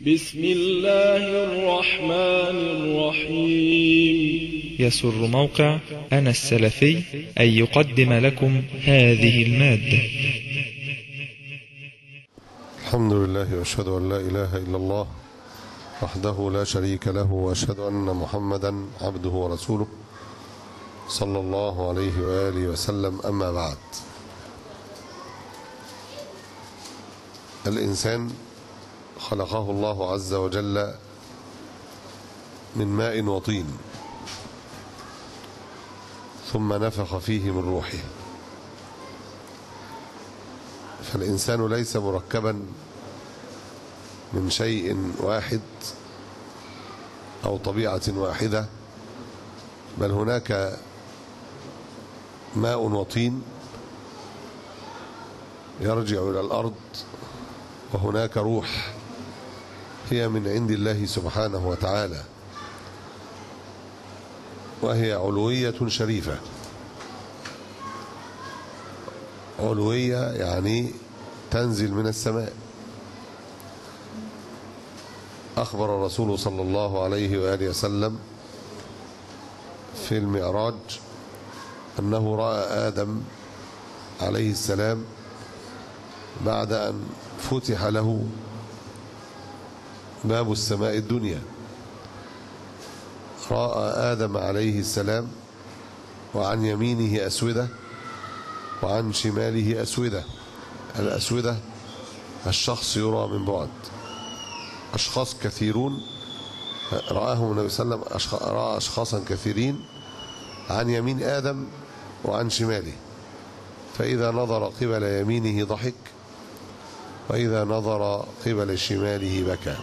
بسم الله الرحمن الرحيم يسر موقع أنا السلفي أن يقدم لكم هذه المادة الحمد لله واشهد ان لا اله الا الله وحده لا شريك له واشهد ان محمدا عبده ورسوله صلى الله عليه واله وسلم اما بعد الانسان خلقه الله عز وجل من ماء وطين ثم نفخ فيه من روحه فالإنسان ليس مركبا من شيء واحد أو طبيعة واحدة بل هناك ماء وطين يرجع إلى الأرض وهناك روح هي من عند الله سبحانه وتعالى وهي علوية شريفة علوية يعني تنزل من السماء أخبر الرسول صلى الله عليه وآله وسلم في المعراج أنه رأى آدم عليه السلام بعد أن فتح له باب السماء الدنيا رأى آدم عليه السلام وعن يمينه أسودة وعن شماله أسودة الأسودة الشخص يرى من بعد أشخاص كثيرون رآهم النبي صلى الله عليه وسلم رأى أشخاصا كثيرين عن يمين آدم وعن شماله فإذا نظر قبل يمينه ضحك وإذا نظر قبل شماله بكى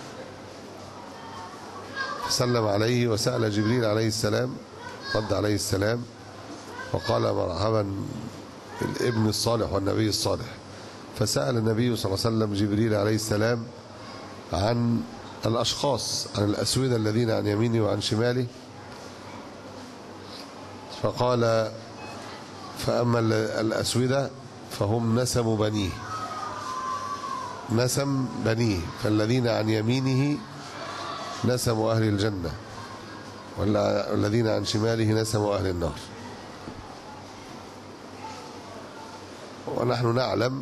فسلم عليه وسأل جبريل عليه السلام رد عليه السلام وقال مرحبا الابن الصالح والنبي الصالح فسأل النبي صلى الله عليه وسلم جبريل عليه السلام عن الأشخاص عن الأسودة الذين عن يمينه وعن شماله فقال فأما الأسودة فهم نسم بنيه نسم بنيه فالذين عن يمينه نسم أهل الجنة والذين عن شماله نسم أهل النار ونحن نعلم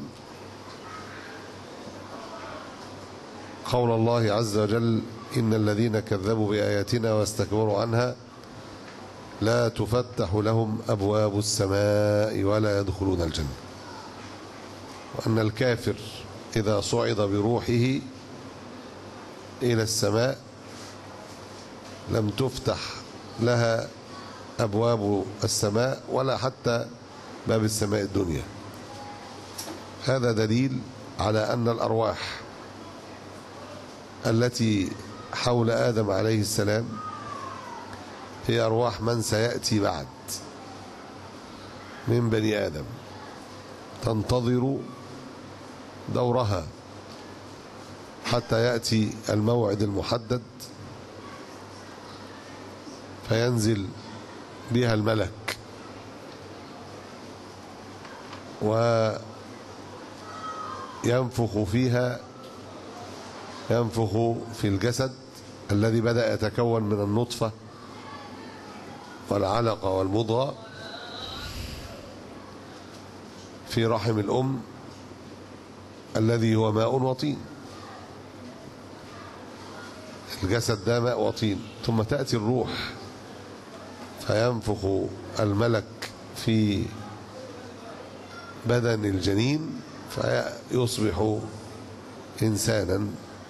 قول الله عز وجل إن الذين كذبوا بآياتنا واستكبروا عنها لا تفتح لهم أبواب السماء ولا يدخلون الجنة وأن الكافر إذا صعد بروحه إلى السماء لم تفتح لها أبواب السماء ولا حتى باب السماء الدنيا هذا دليل على أن الأرواح التي حول آدم عليه السلام هي أرواح من سيأتي بعد من بني آدم تنتظر دورها حتى يأتي الموعد المحدد فينزل بها الملك وينفخ فيها ينفخ في الجسد الذي بدأ يتكون من النطفة والعلقة والمضغة في رحم الأم الذي هو ماء وطين الجسد ده ماء وطين ثم تأتي الروح فينفخ الملك في بدن الجنين فيصبح إنسانا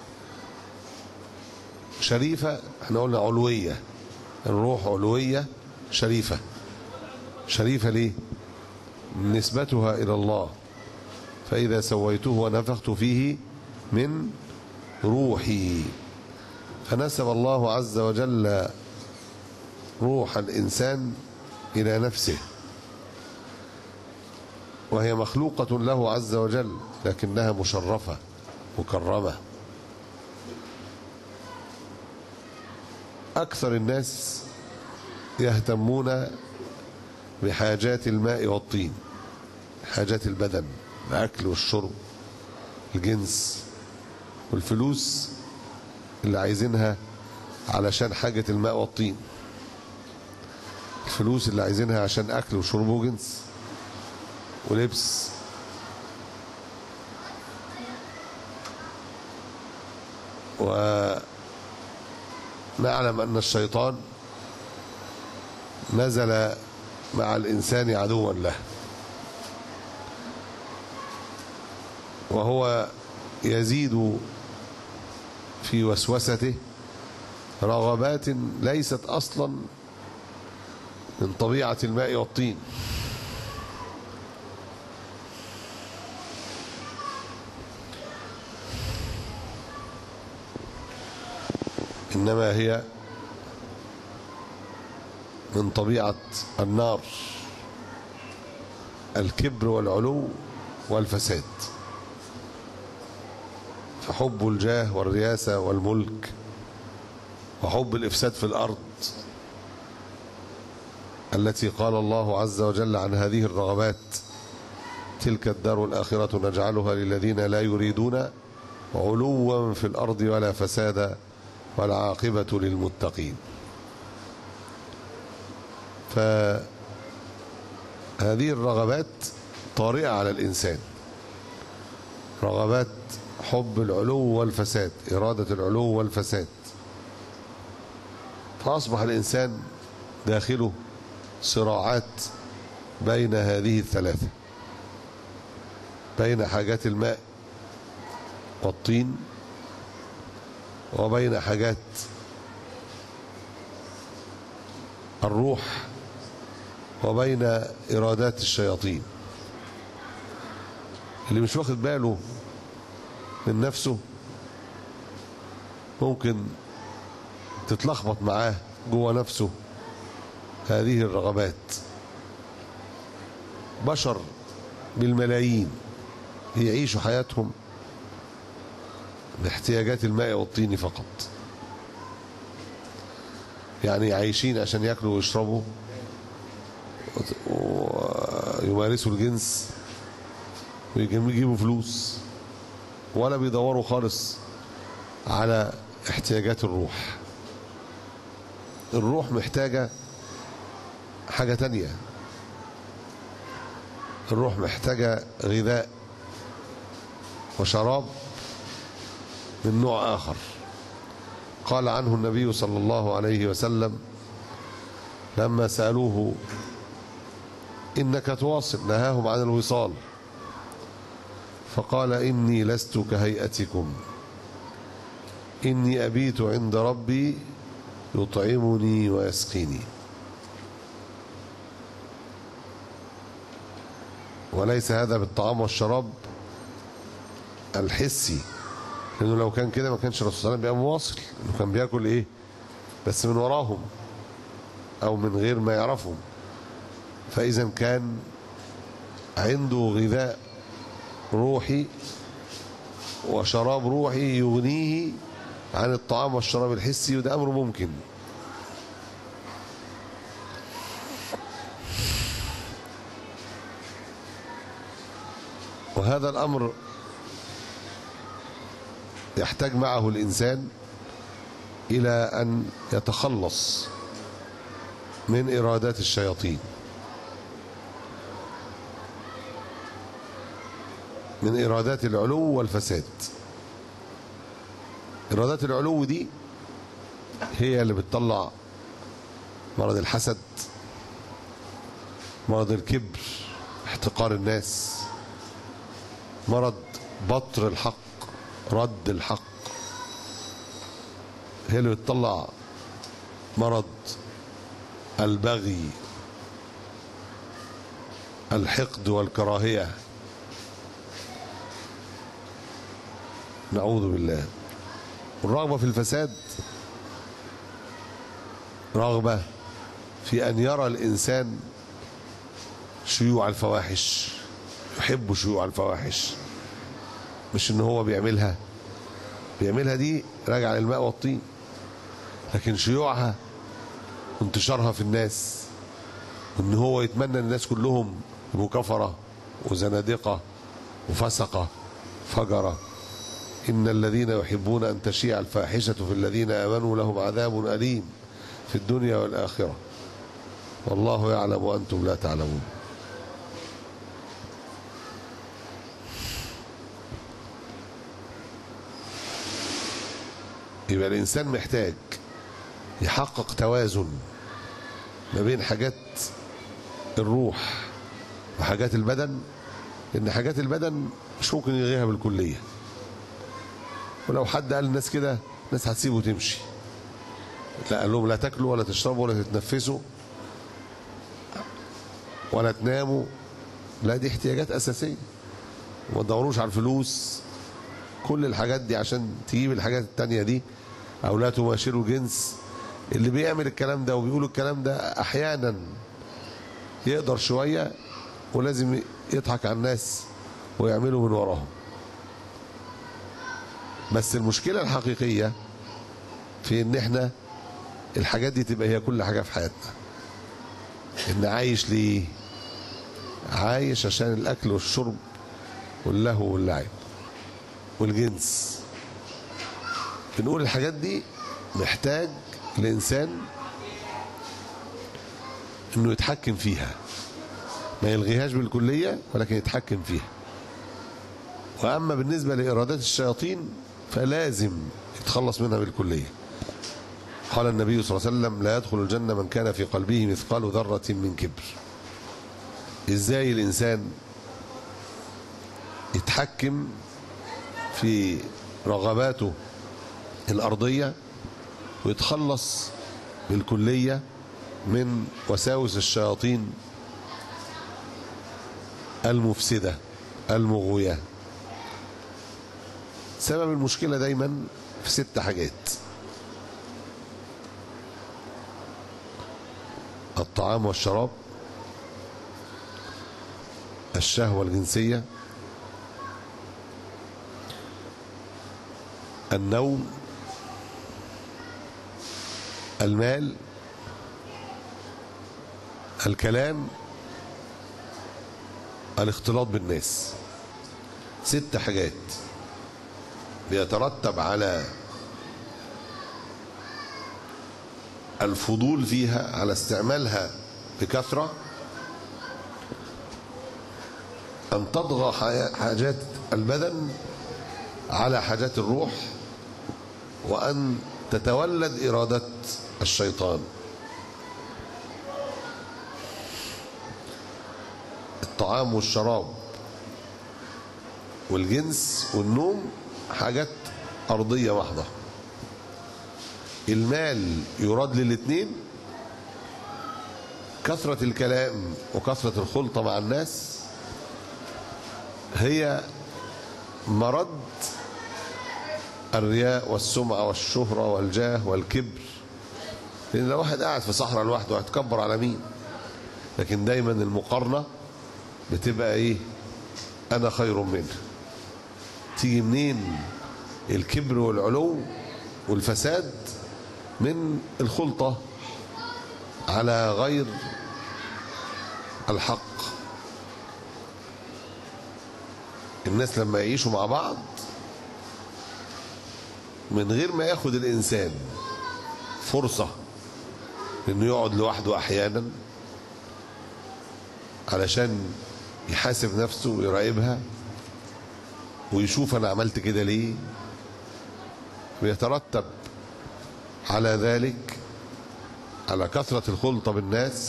شريفة احنا قلنا علوية الروح علوية شريفة شريفة ليه نسبتها إلى الله فإذا سويته ونفخت فيه من روحي فنسب الله عز وجل روح الإنسان إلى نفسه وهي مخلوقة له عز وجل لكنها مشرفة مكرمة أكثر الناس يهتمون بحاجات الماء والطين حاجات البدن الأكل والشرب الجنس والفلوس اللي عايزينها علشان حاجة الماء والطين الفلوس اللي عايزينها عشان أكل وشرب وجنس ولبس ونعلم أن الشيطان نزل مع الإنسان عدوا له وهو يزيد في وسوسته رغبات ليست أصلا من طبيعة الماء والطين إنما هي من طبيعة النار الكبر والعلو والفساد فحب الجاه والرياسة والملك وحب الإفساد في الأرض التي قال الله عز وجل عن هذه الرغبات تلك الدار الآخرة نجعلها للذين لا يريدون علوا في الأرض ولا فسادا والعاقبة للمتقين فهذه الرغبات طارئة على الإنسان رغبات حب العلو والفساد إرادة العلو والفساد فأصبح الإنسان داخله صراعات بين هذه الثلاثة بين حاجات الماء والطين وبين حاجات الروح وبين إرادات الشياطين اللي مش واخد باله من نفسه ممكن تتلخبط معاه جوه نفسه هذه الرغبات بشر بالملايين يعيشوا حياتهم باحتياجات الماء والطين فقط يعني عايشين عشان ياكلوا ويشربوا ويمارسوا الجنس ويجيبوا فلوس ولا بيدوروا خالص على احتياجات الروح الروح محتاجة حاجة تانية الروح محتاجة غذاء وشراب من نوع آخر قال عنه النبي صلى الله عليه وسلم لما سألوه إنك تواصل نهاهم عن الوصال فقال إني لست كهيئتكم إني أبيت عند ربي يطعمني ويسقيني وليس هذا بالطعام والشراب الحسي لأنه لو كان كده ما كانش الرسول صلى الله عليه وسلم بيبقى مواصل إنه كان بياكل إيه بس من وراهم أو من غير ما يعرفهم فإذا كان عنده غذاء روحي وشراب روحي يغنيه عن الطعام والشراب الحسي وده أمر ممكن وهذا الأمر يحتاج معه الإنسان إلى أن يتخلص من إرادات الشياطين من إرادات العلو والفساد إرادات العلو دي هي اللي بتطلع مرض الحسد مرض الكبر احتقار الناس مرض بطر الحق رد الحق هي اللي بتطلع مرض البغي الحقد والكراهية نعوذ بالله والرغبة في الفساد رغبة في أن يرى الإنسان شيوع الفواحش يحب شيوع الفواحش مش ان هو بيعملها بيعملها دي راجع للماء والطين لكن شيوعها وانتشارها في الناس وان هو يتمنى الناس كلهم يبقوا كفرة وزنادقة وفسقة فجرة إن الذين يحبون أن تشيع الفاحشة في الذين آمنوا لهم عذاب أليم في الدنيا والآخرة والله يعلم وأنتم لا تعلمون يبقى الإنسان محتاج يحقق توازن ما بين حاجات الروح وحاجات البدن إن حاجات البدن مش ممكن يلغيها بالكلية ولو حد قال للناس كده الناس هتسيبه وتمشي لا قال لهم لا تاكلوا ولا تشربوا ولا تتنفسوا ولا تناموا لا دي احتياجات أساسية وما تدوروش على الفلوس كل الحاجات دي عشان تجيب الحاجات التانية دي أو لا تباشروا الجنس اللي بيعمل الكلام ده وبيقول الكلام ده أحيانا يقدر شوية ولازم يضحك على الناس ويعمله من وراهم بس المشكلة الحقيقية في ان احنا الحاجات دي تبقى هي كل حاجة في حياتنا ان عايش ليه عايش عشان الاكل والشرب واللهو واللعب والجنس بنقول الحاجات دي محتاج الانسان انه يتحكم فيها ما يلغيهاش بالكلية ولكن يتحكم فيها وأما بالنسبة لإرادات الشياطين فلازم يتخلص منها بالكلية قال النبي صلى الله عليه وسلم لا يدخل الجنة من كان في قلبه مثقال ذرة من كبر إزاي الإنسان يتحكم في رغباته الأرضية ويتخلص بالكلية من وساوس الشياطين المفسدة المغوية سبب المشكلة دايما في ست حاجات الطعام والشراب الشهوة الجنسية النوم المال الكلام الاختلاط بالناس ست حاجات بيترتب على الفضول فيها على استعمالها بكثرة أن تطغى حاجات البدن على حاجات الروح وأن تتولد إرادة الشيطان الطعام والشراب والجنس والنوم حاجات أرضية محضة المال يراد للاثنين كثرة الكلام وكثرة الخلطة مع الناس هي مرد الرياء والسمعة والشهرة والجاه والكبر لأن لو واحد قاعد في صحراء لوحده هيتكبر على مين لكن دايما المقارنة بتبقى ايه انا خير منه تيجي منين الكبر والعلو والفساد من الخلطة على غير الحق الناس لما يعيشوا مع بعض من غير ما ياخد الإنسان فرصة انه يقعد لوحده احيانا علشان يحاسب نفسه ويراقبها ويشوف انا عملت كده ليه ويترتب على ذلك على كثرة الخلطة بالناس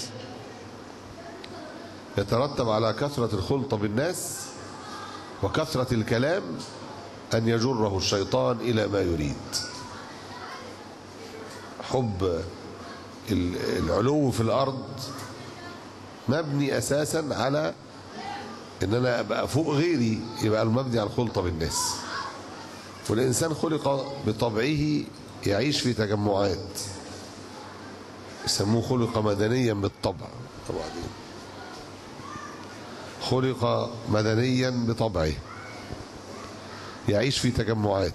يترتب على كثرة الخلطة بالناس وكثرة الكلام أن يجره الشيطان إلى ما يريد حب العلو في الأرض مبني أساسا على ان انا ابقى فوق غيري يبقى المبني على الخلطه بالناس والانسان خلق بطبعه يعيش في تجمعات يسموه خلق مدنيا بالطبع طبعا خلق مدنيا بطبعه يعيش في تجمعات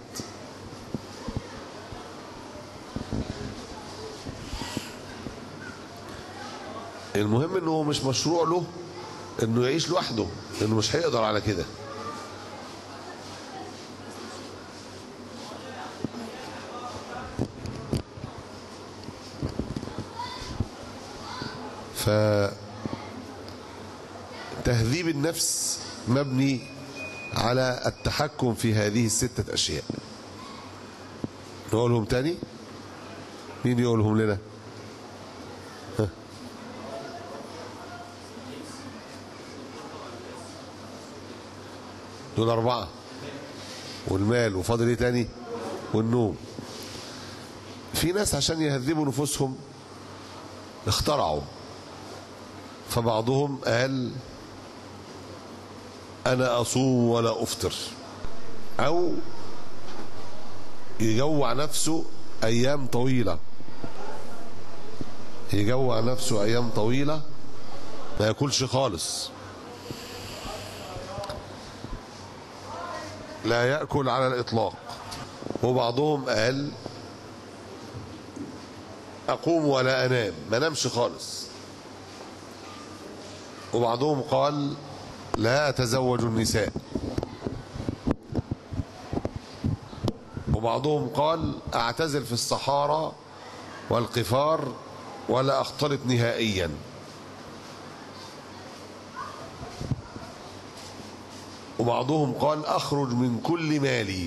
المهم انه مش مشروع له انه يعيش لوحده لانه مش هيقدر على كده ف تهذيب النفس مبني على التحكم في هذه الستة أشياء نقولهم تاني مين يقولهم لنا ها. دول أربعة والمال وفاضل ايه تاني والنوم في ناس عشان يهذبوا نفوسهم اخترعوا فبعضهم قال انا اصوم ولا افطر او يجوع نفسه ايام طويله يجوع نفسه ايام طويله ما ياكلش خالص لا ياكل على الاطلاق وبعضهم قال اقوم ولا انام ما نامش خالص وبعضهم قال لا أتزوج النساء وبعضهم قال أعتزل في الصحارى والقفار ولا أختلط نهائيا وبعضهم قال أخرج من كل مالي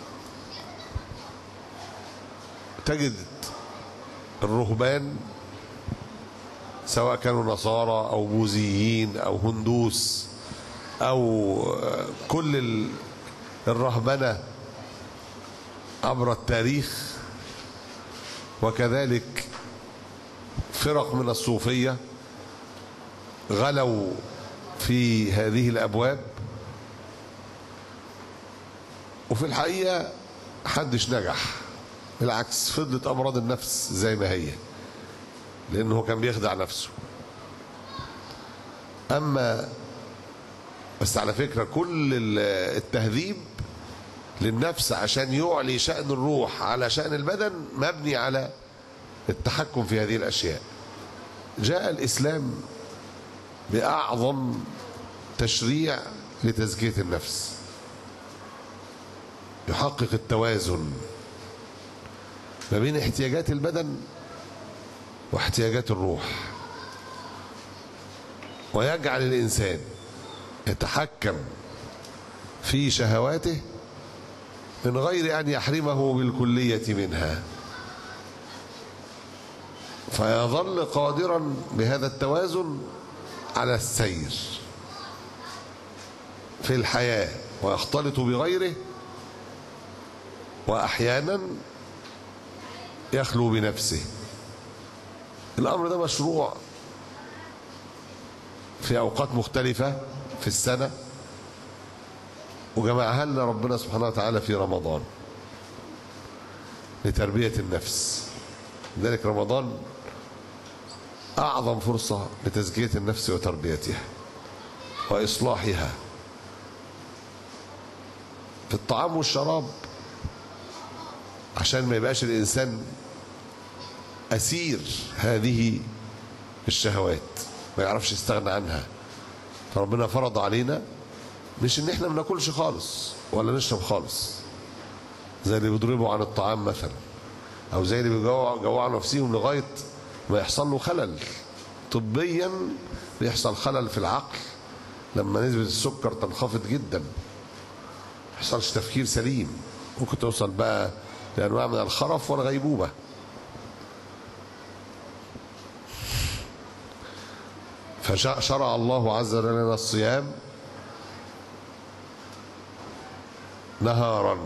تجد الرهبان سواء كانوا نصارى أو بوذيين أو هندوس أو كل الرهبنة عبر التاريخ وكذلك فرق من الصوفية غلوا في هذه الأبواب وفي الحقيقة حدش نجح بالعكس فضلت أمراض النفس زي ما هي لأنه كان بيخدع نفسه أما بس على فكرة كل التهذيب للنفس عشان يعلي شأن الروح على شأن البدن مبني على التحكم في هذه الأشياء جاء الإسلام بأعظم تشريع لتزكية النفس يحقق التوازن ما بين احتياجات البدن واحتياجات الروح ويجعل الإنسان يتحكم في شهواته من غير أن يحرمه بالكلية منها فيظل قادرا بهذا التوازن على السير في الحياة ويختلط بغيره وأحيانا يخلو بنفسه الأمر ده مشروع في أوقات مختلفة في السنة وجمعها لنا ربنا سبحانه وتعالى في رمضان لتربية النفس لذلك رمضان أعظم فرصة لتزكية النفس وتربيتها وإصلاحها في الطعام والشراب عشان ما يبقاش الإنسان أسير هذه الشهوات ما يعرفش يستغنى عنها فربنا فرض علينا مش ان احنا ما ناكلش خالص ولا نشرب خالص زي اللي بيضربوا عن الطعام مثلا او زي اللي بيجوعوا نفسهم لغايه ما يحصل له خلل طبيا بيحصل خلل في العقل لما نسبه السكر تنخفض جدا ما يحصلش تفكير سليم ممكن توصل بقى لانواع من الخرف والغيبوبه فشرع الله عز وجل لنا الصيام نهارا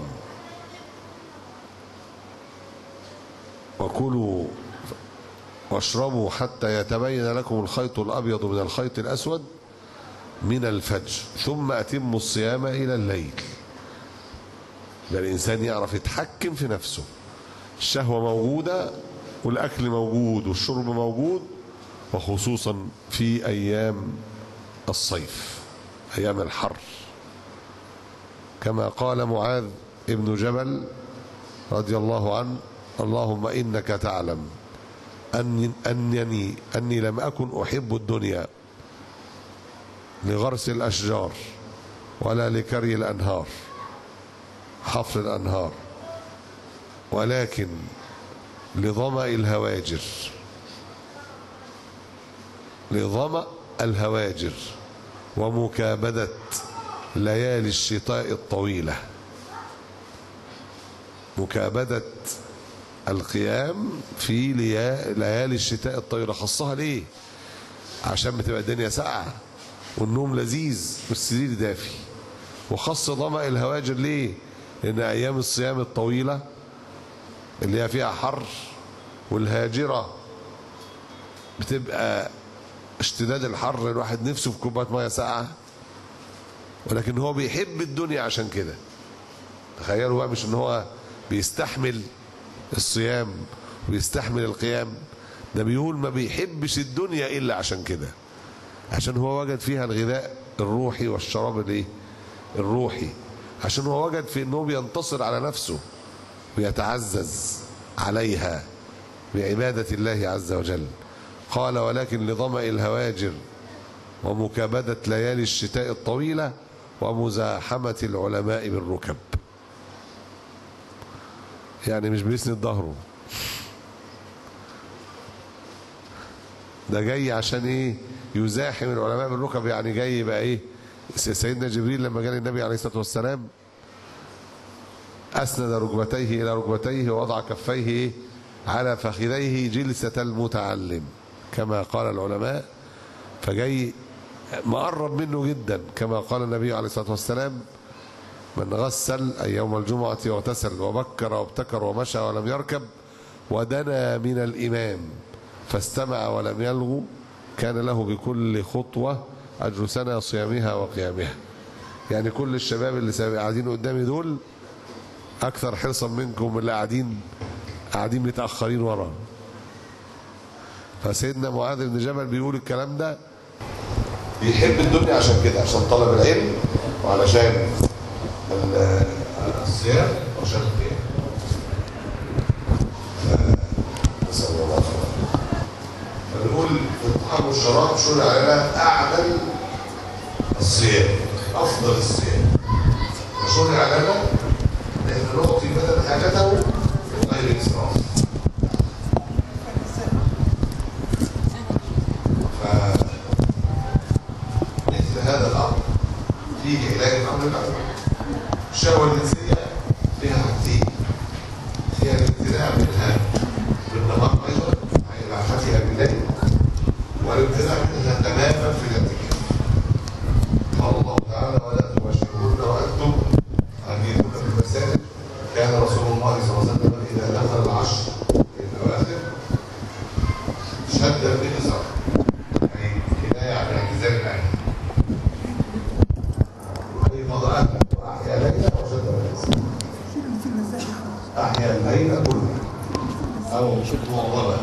وكلوا واشربوا حتى يتبين لكم الخيط الأبيض من الخيط الأسود من الفجر ثم أتموا الصيام إلى الليل ده الإنسان يعرف يتحكم في نفسه الشهوة موجودة والأكل موجود والشرب موجود وخصوصا في أيام الصيف أيام الحر كما قال معاذ ابن جبل رضي الله عنه اللهم إنك تعلم أن أنني أني لم أكن أحب الدنيا لغرس الأشجار ولا لكري الأنهار حفر الأنهار ولكن لظمأ الهواجر لظمأ الهواجر ومكابدة ليالي الشتاء الطويلة مكابدة القيام في ليا- ليالي الشتاء الطويلة خصها ليه عشان بتبقى الدنيا ساقعة والنوم لذيذ والسرير دافي وخص ظمأ الهواجر ليه لأن أيام الصيام الطويلة اللي هي فيها حر والهاجرة بتبقى اشتداد الحر الواحد نفسه في كوبايه ميه ساقعه ولكن هو بيحب الدنيا عشان كده تخيلوا بقى مش ان هو بيستحمل الصيام ويستحمل القيام ده بيقول ما بيحبش الدنيا الا عشان كده عشان هو وجد فيها الغذاء الروحي والشراب الايه الروحي عشان هو وجد في انه بينتصر على نفسه ويتعزز عليها بعبادة الله عز وجل قال ولكن لظمأ الهواجر ومكابدة ليالي الشتاء الطويلة ومزاحمة العلماء بالركب يعني مش بيسند ظهره ده جاي عشان ايه يزاحم العلماء بالركب يعني جاي بقى ايه سيدنا جبريل لما جاء النبي عليه الصلاة والسلام أسند ركبتيه إلى ركبتيه ووضع كفيه إيه؟ على فخذيه جلسة المتعلم كما قال العلماء فجاي مقرب منه جدا كما قال النبي عليه الصلاة والسلام من غسل أي يوم الجمعة واغتسل وبكر وابتكر ومشى ولم يركب ودنا من الإمام فاستمع ولم يلغو كان له بكل خطوة أجر سنة صيامها وقيامها يعني كل الشباب اللي سا- قاعدين قدامي دول أكثر حرصا منكم من اللي قاعدين قاعدين متأخرين ورا فسيدنا معاذ بن جبل بيقول الكلام ده بيحب الدنيا عشان كده عشان طلب العلم وعلشان ال- الصيام وعشان القيام ف- نسأل الله العافية فنقول في الطعام والشراب شرع لنا أعمل الصيام أفضل الصيام وشرع لنا لأن نعطي بدل حاجته من غير إسراف ف مثل هذا الأمر فيه علاج الأمر الأول الشهوة الجنسية فيها حاجتين فيها الابتلاء منها بالنهار أيضا أي راحتها بالليل والابتلاء منها تماما في الاعتكاف قال الله تعالى ولا تباشرون وأنتم عبيدون في المساجد كان رسول الله صلى الله عليه وسلم إذا دخل العشر الأواخر شد المئزر أي كناية عن اعتزال العين أيقظ أهله وأحيا ليلة وشد المئزر أحيا الليل كله أو معظمه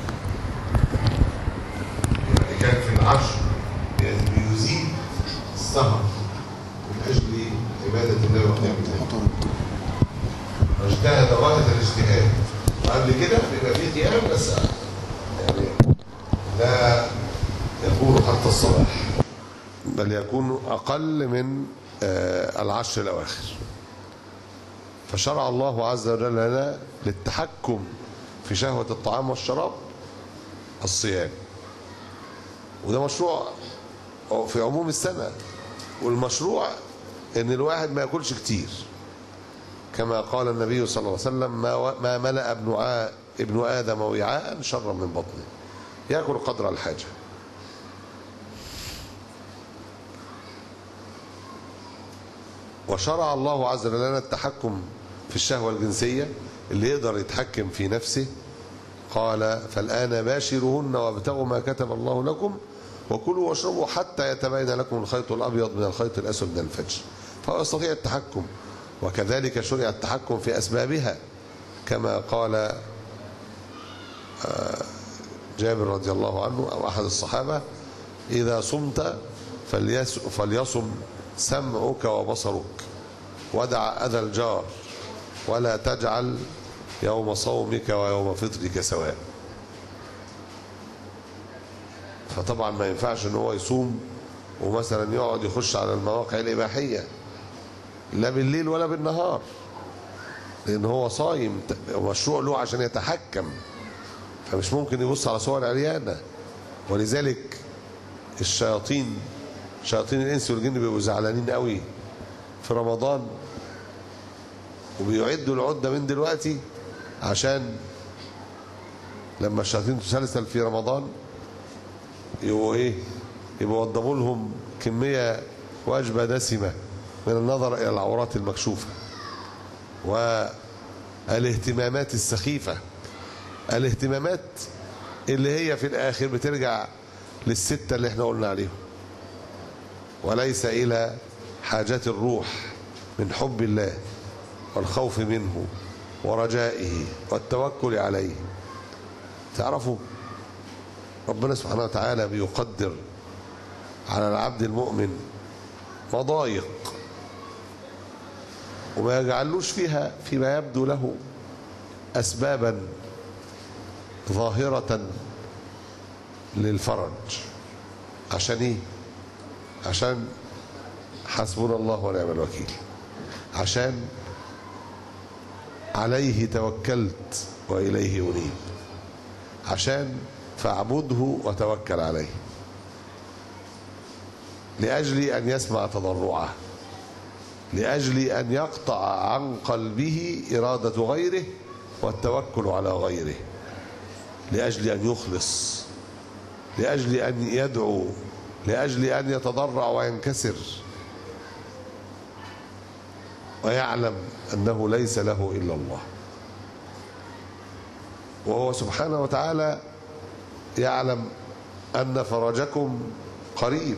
يعني كان في العشر بيزيد السهر من أجل عبادة الله وقيام الليل واجتهد غاية الاجتهاد وقبل كده بيبقى فيه قيام بس يعني لا يكون حتى الصباح بل يكون أقل من آه، العشر الأواخر فشرع الله عز وجل لنا للتحكم في شهوة الطعام والشراب الصيام وده مشروع في عموم السنة والمشروع ان الواحد ما ياكلش كتير كما قال النبي صلى الله عليه وسلم ما, و... ما ملأ ابن, ع... ابن آدم وعاء شرا من بطنه يأكل قدر الحاجة وشرع الله عز وجل لنا التحكم في الشهوة الجنسية اللي يقدر يتحكم في نفسه قال فالآن باشرهن وابتغوا ما كتب الله لكم وكلوا واشربوا حتى يتبين لكم الخيط الأبيض من الخيط الأسود من الفجر فهو يستطيع التحكم وكذلك شرع التحكم في أسبابها كما قال آه، جابر رضي الله عنه أو أحد الصحابة إذا صمت فليس فليصم سمعك وبصرك ودع أذى الجار ولا تجعل يوم صومك ويوم فطرك سواء فطبعا ما ينفعش ان هو يصوم ومثلا يقعد يخش على المواقع الإباحية لا بالليل ولا بالنهار لأن هو صايم مشروع له عشان يتحكم فمش ممكن يبص على صور عريانة ولذلك الشياطين شياطين الانس والجن بيبقوا زعلانين قوي في رمضان وبيعدوا العده من دلوقتي عشان لما الشياطين تسلسل في رمضان يبقوا ايه يبقوا وضبوا لهم كميه وجبه دسمه من النظر الى العورات المكشوفه والاهتمامات السخيفه الاهتمامات اللي هي في الاخر بترجع للسته اللي احنا قلنا عليهم وليس الى حاجات الروح من حب الله والخوف منه ورجائه والتوكل عليه تعرفوا ربنا سبحانه وتعالى بيقدر على العبد المؤمن مضايق وما يجعلوش فيها فيما يبدو له أسبابا ظاهرة للفرج عشان ايه عشان حسبنا الله ونعم الوكيل عشان عليه توكلت وإليه أنيب عشان فاعبده وتوكل عليه لأجل أن يسمع تضرعه لأجل أن يقطع عن قلبه إرادة غيره والتوكل على غيره لأجل أن يخلص لأجل أن يدعو لأجل أن يتضرع وينكسر ويعلم أنه ليس له إلا الله وهو سبحانه وتعالى يعلم أن فرجكم قريب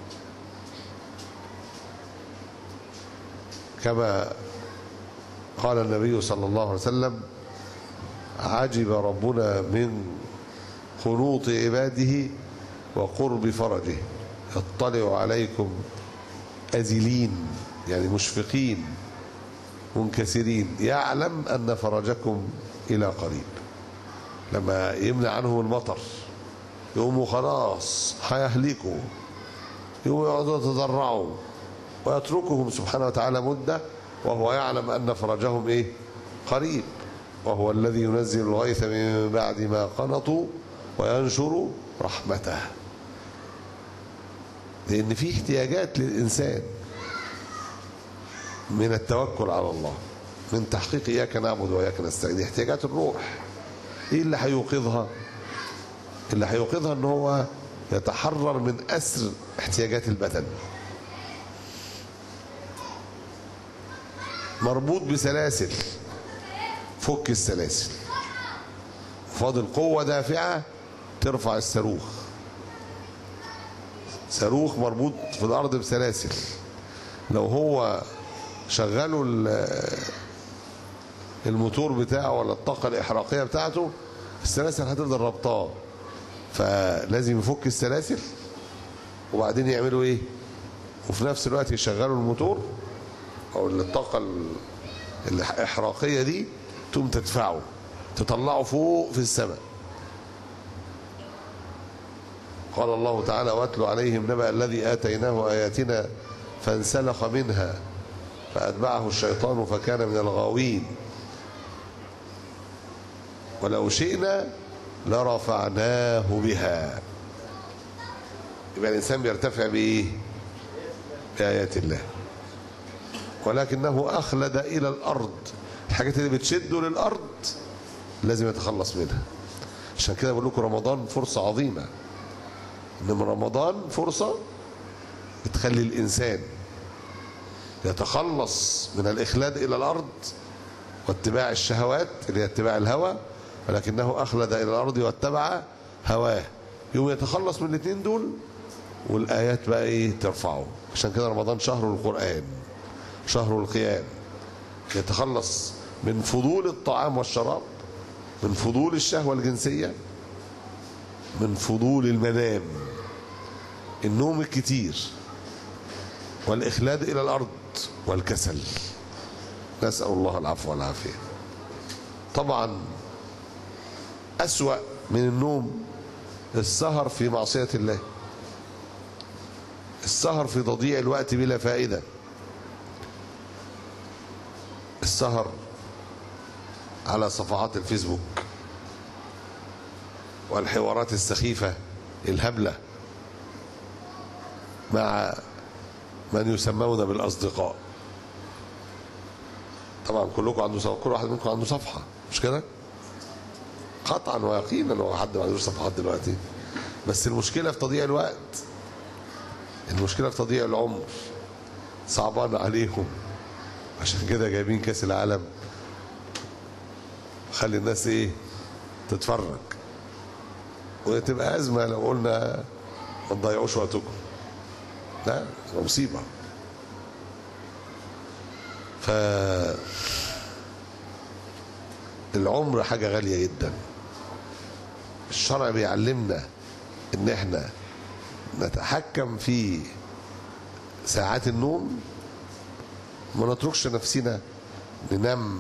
كما قال النبي صلى الله عليه وسلم عجب ربنا من خنوط عباده وقرب فرجه يطلع عليكم أزلين يعني مشفقين منكسرين يعلم أن فرجكم إلى قريب لما يمنع عنهم المطر يقوموا خلاص هيهلكوا يقوموا يقعدوا يتضرعوا ويتركهم سبحانه وتعالى مدة وهو يعلم أن فرجهم إيه قريب وهو الذي ينزل الغيث من بعد ما قنطوا وينشر رحمته لأن في احتياجات للإنسان من التوكل على الله من تحقيق إياك نعبد وإياك نستعين دي احتياجات الروح إيه اللي هيوقظها اللي هيوقظها ان هو يتحرر من أسر احتياجات البدن مربوط بسلاسل فك السلاسل فاضل قوة دافعة ترفع الصاروخ صاروخ مربوط في الأرض بسلاسل لو هو شغله الموتور بتاعه ولا الطاقة الإحراقية بتاعته السلاسل هتفضل ربطاه فلازم يفك السلاسل وبعدين يعملوا ايه وفي نفس الوقت يشغلوا الموتور او الطاقة الإحراقية دي تقوم تدفعه تطلعه فوق في السماء قال الله تعالى واتل عليهم نبأ الذي آتيناه آياتنا فانسلخ منها فأتبعه الشيطان فكان من الغاوين ولو شئنا لرفعناه بها يبقى الإنسان بيرتفع بإيه بآيات الله ولكنه أخلد إلى الأرض الحاجات اللي بتشده للأرض لازم يتخلص منها عشان كده بقول لكم رمضان فرصة عظيمة إن من رمضان فرصة بتخلي الإنسان يتخلص من الإخلاد إلى الأرض واتباع الشهوات اللي هي اتباع الهوى ولكنه أخلد إلى الأرض واتبع هواه يوم يتخلص من الاثنين دول والآيات بقى إيه ترفعه عشان كده رمضان شهر القرآن شهر القيام يتخلص من فضول الطعام والشراب من فضول الشهوة الجنسية من فضول المنام النوم الكتير والإخلاد إلى الأرض والكسل نسأل الله العفو والعافية طبعا أسوأ من النوم السهر في معصية الله السهر في تضييع الوقت بلا فائدة السهر على صفحات الفيسبوك والحوارات السخيفة الهبلة مع من يسمون بالأصدقاء طبعا كلكم عنده صفحة كل واحد منكم عنده صفحة مش كده قطعا ويقينا هو حد ما عندوش صفحات دلوقتي بس المشكلة في تضييع الوقت المشكلة في تضييع العمر صعبان عليهم عشان كده جايبين كاس العالم خلي الناس ايه تتفرج وتبقى أزمة لو قلنا ما تضيعوش وقتكم لا تبقى مصيبة ف العمر حاجة غالية جدا الشرع بيعلمنا ان احنا نتحكم في ساعات النوم ما نتركش نفسنا ننام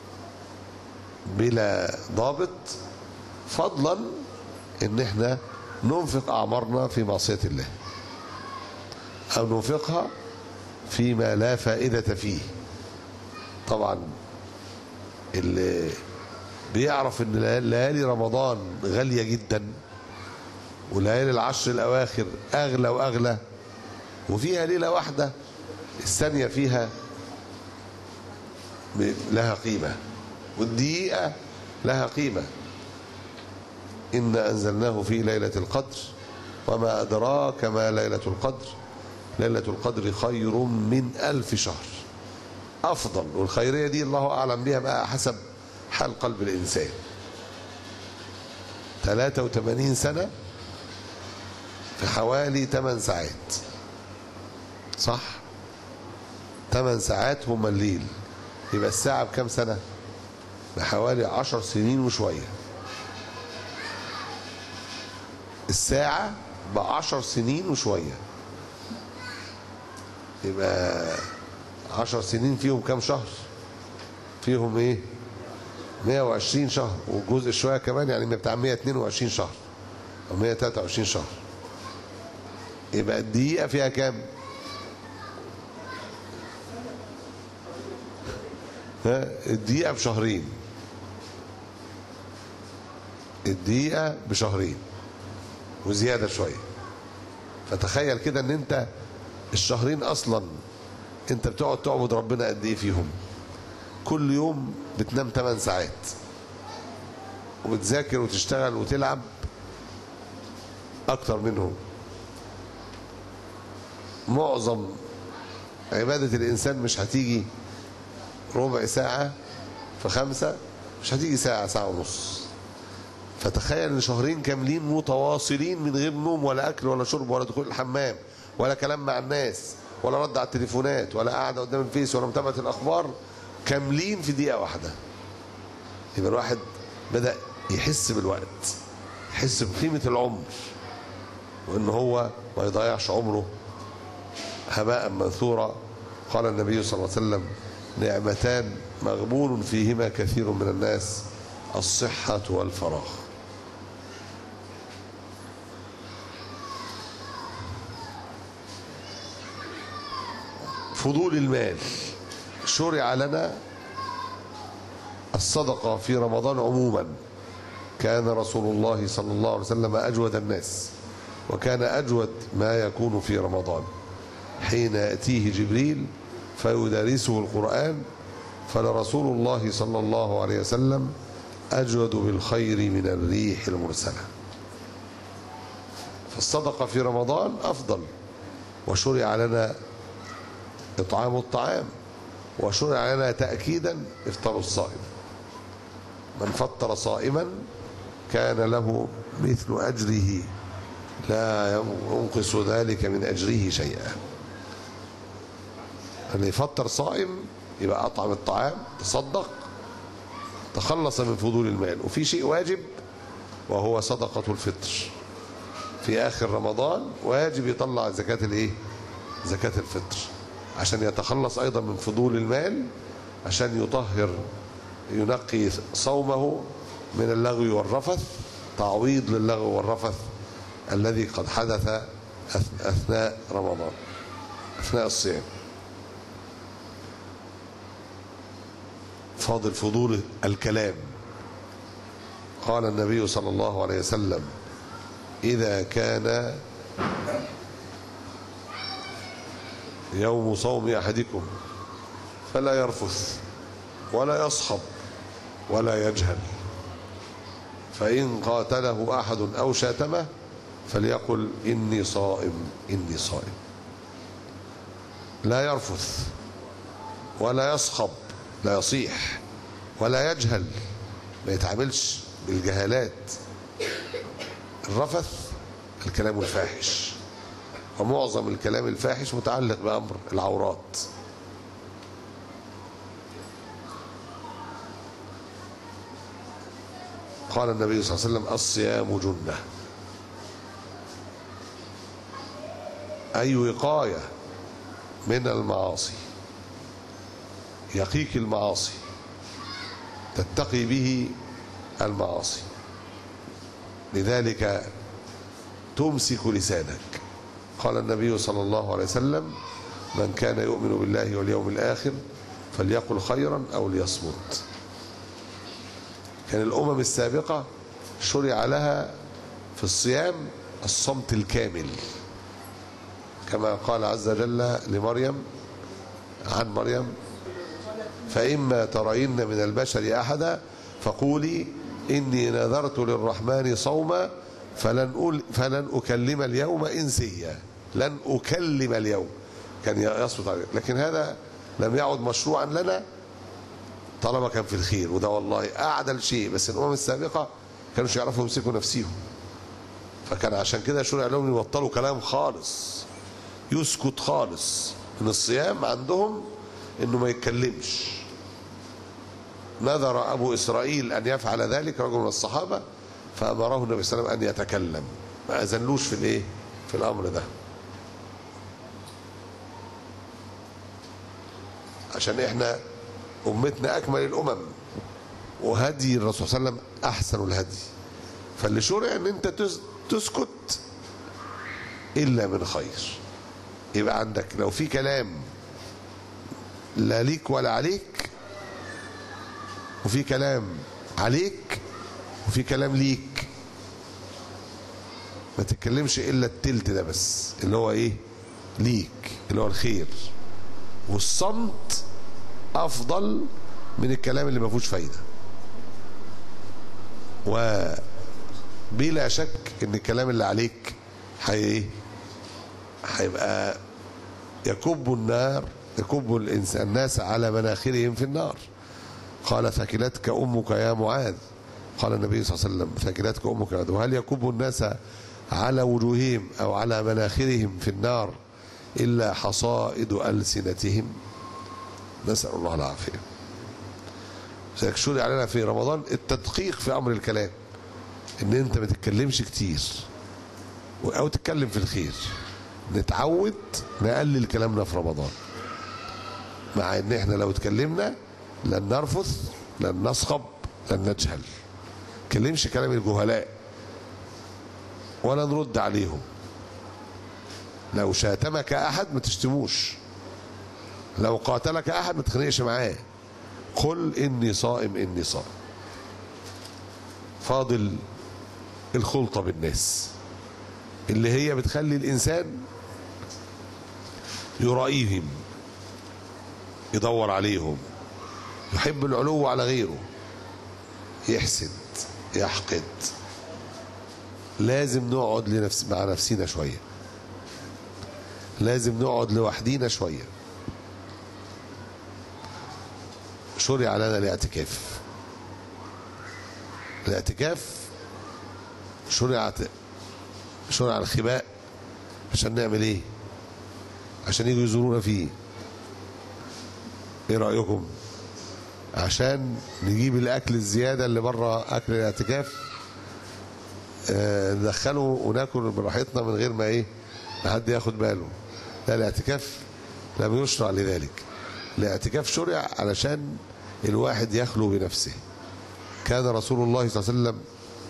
بلا ضابط فضلا ان احنا ننفق اعمارنا في معصية الله او ننفقها فيما لا فائدة فيه طبعا اللي بيعرف ان ليالي رمضان غالية جدا وليالي العشر الاواخر اغلى واغلى وفيها ليلة واحدة الثانية فيها لها قيمة والدقيقة لها قيمة إنا أنزلناه في ليلة القدر وما أدراك ما ليلة القدر ليلة القدر خير من ألف شهر أفضل والخيرية دي الله أعلم بها بقى حسب حال قلب الإنسان 83 سنة في حوالي 8 ساعات صح 8 ساعات هم الليل يبقى الساعة بكم سنة بحوالي 10 سنين وشوية الساعة بعشر سنين وشوية يبقى عشر سنين فيهم كم شهر فيهم ايه 120 شهر وجزء شوية كمان يعني بتاع 122 شهر او 123 شهر يبقى الدقيقة فيها كام ها الدقيقة بشهرين الدقيقة بشهرين وزيادة شوية فتخيل كده ان انت الشهرين اصلا انت بتقعد تعبد ربنا قد ايه فيهم كل يوم بتنام 8 ساعات وبتذاكر وتشتغل وتلعب اكتر منهم معظم عبادة الانسان مش هتيجي ربع ساعة في خمسة مش هتيجي ساعة ساعة ونص فتخيل ان شهرين كاملين متواصلين من غير نوم ولا اكل ولا شرب ولا دخول الحمام ولا كلام مع الناس ولا رد على التليفونات ولا قاعده قدام الفيس ولا متابعه الاخبار كاملين في دقيقه واحده يبقى الواحد بدا يحس بالوقت يحس بقيمه العمر وان هو ما يضيعش عمره هباء منثورا قال النبي صلى الله عليه وسلم نعمتان مغبون فيهما كثير من الناس الصحة والفراغ فضول المال شرع لنا الصدقة في رمضان عموما كان رسول الله صلى الله عليه وسلم أجود الناس وكان أجود ما يكون في رمضان حين يأتيه جبريل فيدرسه القرآن فلرسول الله صلى الله عليه وسلم أجود بالخير من الريح المرسلة فالصدقة في رمضان أفضل وشرع لنا إطعام الطعام وشرع لنا تأكيدا إفطار الصائم من فطر صائما كان له مثل أجره لا ينقص ذلك من أجره شيئا اللي يفطر صائم يبقى أطعم الطعام تصدق تخلص من فضول المال وفي شيء واجب وهو صدقة الفطر في آخر رمضان واجب يطلع زكاة الايه زكاة الفطر عشان يتخلص أيضا من فضول المال عشان يطهر ينقي صومه من اللغو والرفث تعويض للغو والرفث الذي قد حدث أثناء رمضان أثناء الصيام فاضل فضول الكلام قال النبي صلى الله عليه وسلم إذا كان يوم صوم أحدكم فلا يرفث ولا يصخب ولا يجهل فإن قاتله أحد أو شاتمه فليقل إني صائم إني صائم لا يرفث ولا يصخب لا يصيح ولا يجهل ما يتعاملش بالجهالات الرفث الكلام الفاحش ومعظم الكلام الفاحش متعلق بأمر العورات قال النبي صلى الله عليه وسلم الصيام جنة أي وقاية من المعاصي يقيك المعاصي تتقي به المعاصي لذلك تمسك لسانك قال النبي صلى الله عليه وسلم من كان يؤمن بالله واليوم الآخر فليقل خيرا أو ليصمت كان الأمم السابقة شرع لها في الصيام الصمت الكامل كما قال عز وجل لمريم عن مريم فإما ترين من البشر أحدا فقولي إني نذرت للرحمن صوما فلن, أول فلن أكلم اليوم إنسيا لن أكلم اليوم كان يصمت عليه لكن هذا لم يعد مشروعا لنا طالما كان في الخير وده والله أعدل شيء بس الأمم السابقة كانوا يعرفوا يمسكوا نفسيهم فكان عشان كده شرع لهم يبطلوا كلام خالص يسكت خالص من الصيام عندهم انه ما يتكلمش نذر ابو اسرائيل ان يفعل ذلك رجل من الصحابه فامره النبي صلى الله عليه وسلم ان يتكلم ما اذنلوش في الايه في الامر ده عشان احنا امتنا اكمل الامم وهدي الرسول صلى الله عليه وسلم احسن الهدي فاللي شرع ان انت تسكت الا من خير يبقى عندك لو في كلام لا ليك ولا عليك وفي كلام عليك وفي كلام ليك ما تتكلمش الا التلت ده بس اللي هو ايه ليك اللي هو الخير والصمت افضل من الكلام اللي ما فيهوش فايده وبلا شك ان الكلام اللي عليك هي ايه هيبقى يكب النار يكب الإنسان الناس على مناخرهم في النار قال ثكلتك أمك يا معاذ قال النبي صلى الله عليه وسلم ثكلتك أمك يا معاذ وهل يكب الناس على وجوههم أو على مناخرهم في النار إلا حصائد ألسنتهم نسأل الله العافية شرع علينا في رمضان التدقيق في أمر الكلام إن أنت ما تتكلمش كتير أو تتكلم في الخير نتعود نقلل كلامنا في رمضان مع ان احنا لو اتكلمنا لن نرفث لن نصخب لن نجهل كلمش كلام الجهلاء ولا نرد عليهم لو شاتمك احد ما تشتموش لو قاتلك احد ما تخنقش معاه قل اني صائم اني صائم فاضل الخلطه بالناس اللي هي بتخلي الانسان يرائيهم يدور عليهم يحب العلو على غيره يحسد يحقد لازم نقعد لنفس مع نفسنا شوية لازم نقعد لوحدينا شوية شرع لنا الاعتكاف الاعتكاف شرع شرع الخباء عشان نعمل ايه عشان يجوا يزورونا فيه ايه رايكم عشان نجيب الاكل الزياده اللي بره اكل الاعتكاف آه ندخله وناكل براحتنا من غير ما ايه ما حد ياخد باله لا الاعتكاف لم يشرع لذلك الاعتكاف شرع علشان الواحد يخلو بنفسه كان رسول الله صلى الله عليه وسلم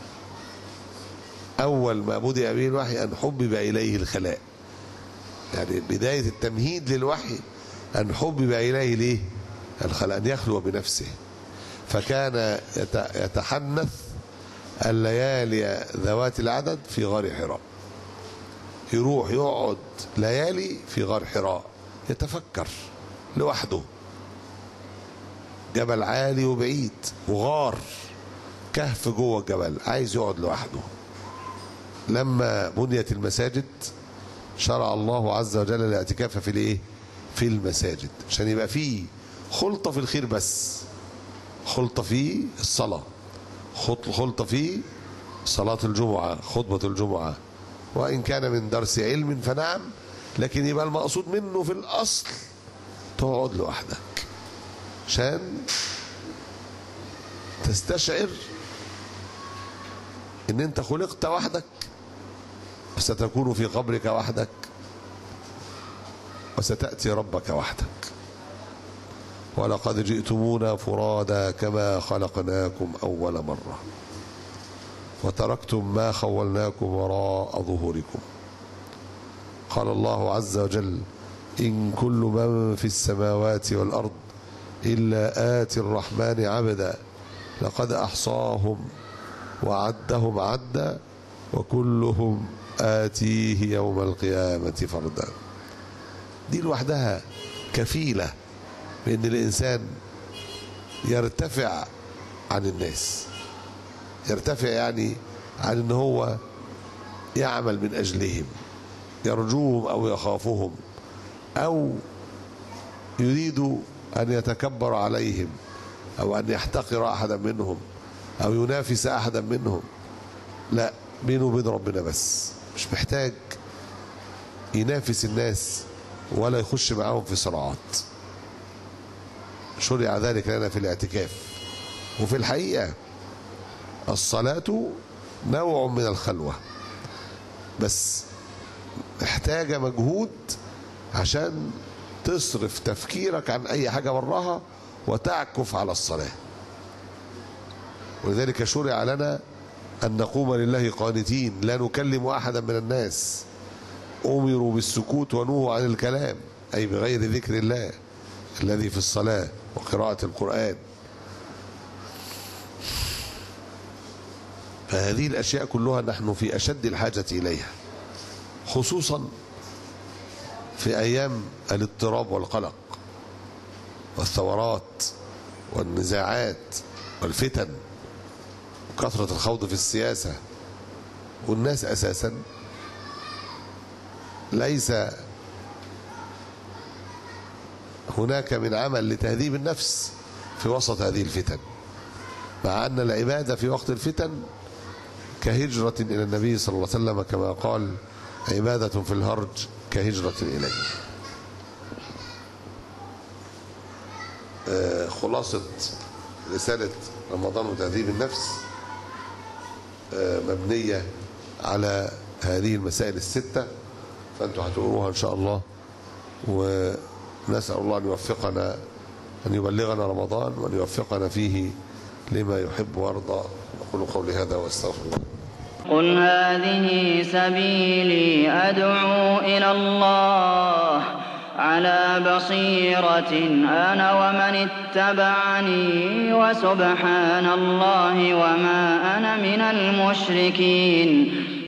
اول ما بدأ به الوحي ان حبب اليه الخلاء يعني بدايه التمهيد للوحي أن حبب إليه ليه الخلق أن يخلو بنفسه فكان يتحنث الليالي ذوات العدد في غار حراء يروح يقعد ليالي في غار حراء يتفكر لوحده جبل عالي وبعيد وغار كهف جوه الجبل عايز يقعد لوحده لما بنيت المساجد شرع الله عز وجل الاعتكاف في الايه في المساجد عشان يبقى فيه خلطة في الخير بس خلطة في الصلاة خلطة في صلاة الجمعة خطبة الجمعة وإن كان من درس علم فنعم لكن يبقى المقصود منه في الأصل تقعد لوحدك عشان تستشعر ان انت خلقت وحدك وستكون في قبرك وحدك وستأتي ربك وحدك ولقد جئتمونا فرادا كما خلقناكم أول مرة وتركتم ما خولناكم وراء ظهوركم قال الله عز وجل إن كل من في السماوات والأرض إلا آتي الرحمن عبدا لقد أحصاهم وعدهم عدا وكلهم آتيه يوم القيامة فردا دي لوحدها كفيلة بأن الإنسان يرتفع عن الناس يرتفع يعني عن أن هو يعمل من أجلهم يرجوهم أو يخافهم أو يريد أن يتكبر عليهم أو أن يحتقر أحدا منهم أو ينافس أحدا منهم لا بينه وبين ربنا بس مش محتاج ينافس الناس ولا يخش معاهم في صراعات شرع ذلك لنا في الاعتكاف وفي الحقيقة الصلاة نوع من الخلوة بس محتاجة مجهود عشان تصرف تفكيرك عن أي حاجة براها وتعكف على الصلاة ولذلك شرع لنا أن نقوم لله قانتين لا نكلم أحدا من الناس أمروا بالسكوت ونهوا عن الكلام أي بغير ذكر الله الذي في الصلاة وقراءة القرآن فهذه الأشياء كلها نحن في أشد الحاجة إليها خصوصا في أيام الاضطراب والقلق والثورات والنزاعات والفتن وكثرة الخوض في السياسة والناس أساسا ليس هناك من عمل لتهذيب النفس في وسط هذه الفتن مع أن العبادة في وقت الفتن كهجرة إلى النبي صلى الله عليه وسلم كما قال عبادة في الهرج كهجرة إليه آه خلاصة رسالة رمضان وتهذيب النفس آه مبنية على هذه المسائل الستة فأنتم هتقروها إن شاء الله ونسأل الله أن يوفقنا أن يبلغنا رمضان وأن يوفقنا فيه لما يحب ويرضى أقول قولي هذا وأستغفر الله قل هذه سبيلي أدعو إلى الله على بصيرة أنا ومن اتبعني وسبحان الله وما أنا من المشركين